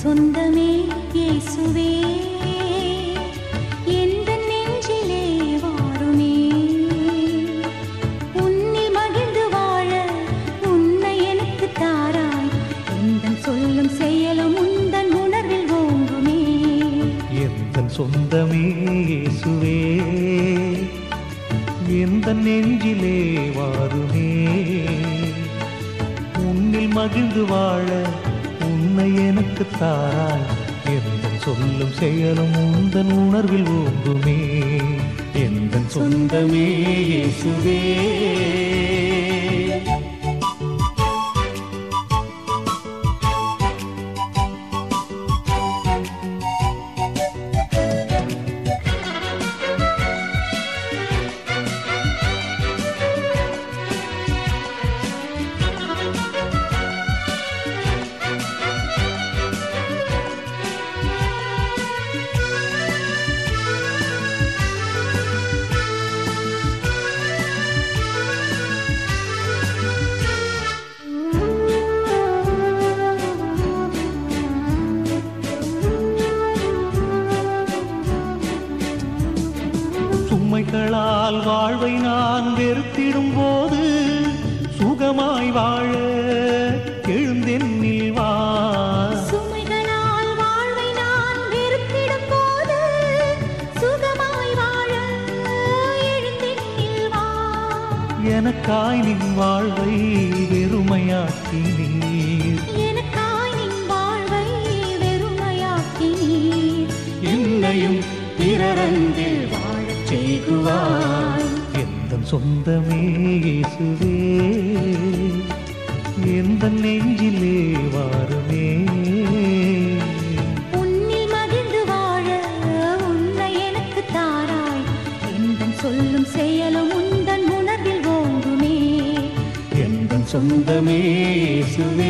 சொந்தமே இயேசுவே எந்த நெஞ்சிலே வாருமே உன்னில் மகிழ்ந்து வாழ உன்னை எனக்கு தாராய் எந்தன் சொல்லும் செயலும் உந்தன் உணர்வில் ஓங்குமே எந்த சொந்தமே இயேசுவே எந்த நெஞ்சிலே வாருமே உன்னில் மகிழ்ந்து வாழ உன்னை எனக்கு தாராய் எந்த சொல்லும் செயலும் உந்தன் உணர்வில் ஓங்குமே எந்த சொந்தமே இயேசுவே சுமைகளால் வாழ்வை நான் வெறுத்திடும் போது சுகமாய் வாழ எழுந்தென்னில் வா சுமைகளால் வாழ்வை நான் வெறுத்திடும் போது சுகமாய் வாழ எழுந்தெண்ணில் வா எனக்காய் நின் வாழ்வை வெறுமையாக்கி நீர் எனக்காய் நின் வாழ்வை வெறுமையாக்கி நீர் என்னையும் பிறரன்பில் வாழச் செய்குவாய் எந்த சொந்தமே இயேசுவே எந்த நெஞ்சிலே வாருமே உன்னில் மகிழ்ந்து வாழ உன்னை எனக்கு தாராய் எந்தன் சொல்லும் செயலும் உந்தன் உணர்வில் ஓங்குமே எந்த சொந்தமே இயேசுவே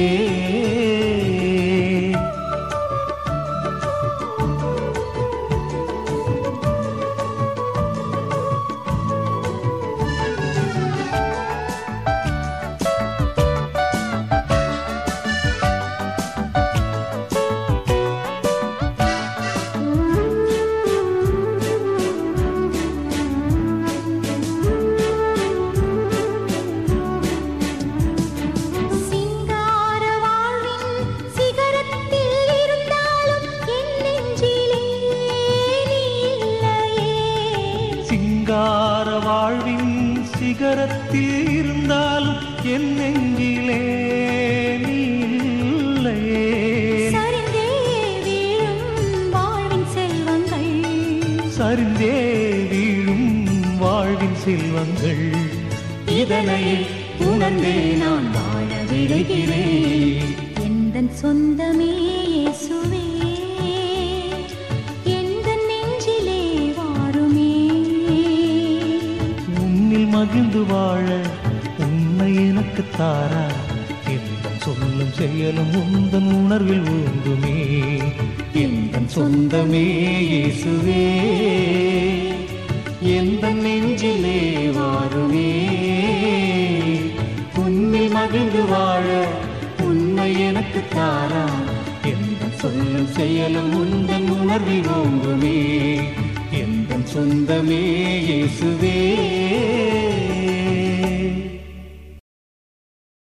சிங்கார வாழ்வின் சிகரத்தில் இருந்தாலும் என் நெஞ்சிலே நீ இல்லையே சிங்கார வாழ்வின் சிகரத்தில் இருந்தாலும் என் நெஞ்சிலே நீ இல்லையே சரிந்தே வீழும் வாழ்வின் செல்வங்கள் சரிந்தே வீழும் வாழ்வின் செல்வங்கள் இதனை உணர்ந்தே நான் வாழ விடுகிறேன் எந்தன் சொந்தமே இயேசுவே எந்த நெஞ்சிலே வாருமே உன்னில் மகிழ்ந்து வாழ உன்னை எனக்கு தாரா எந்த சொல்லும் செயலும் உந்தன் உணர்வில் ஊங்குமே எந்த சொந்தமே இயேசுவே எந்த நெஞ்சிலே வாருமே உன்னில் மகிழ்ந்து வாழ உன்னை எனக்கு தாரா எந்த சொல்லும் செயலும் உந்தன் உணர்வில் ஓங்குமே எந்த சொந்தமே இயேசுவே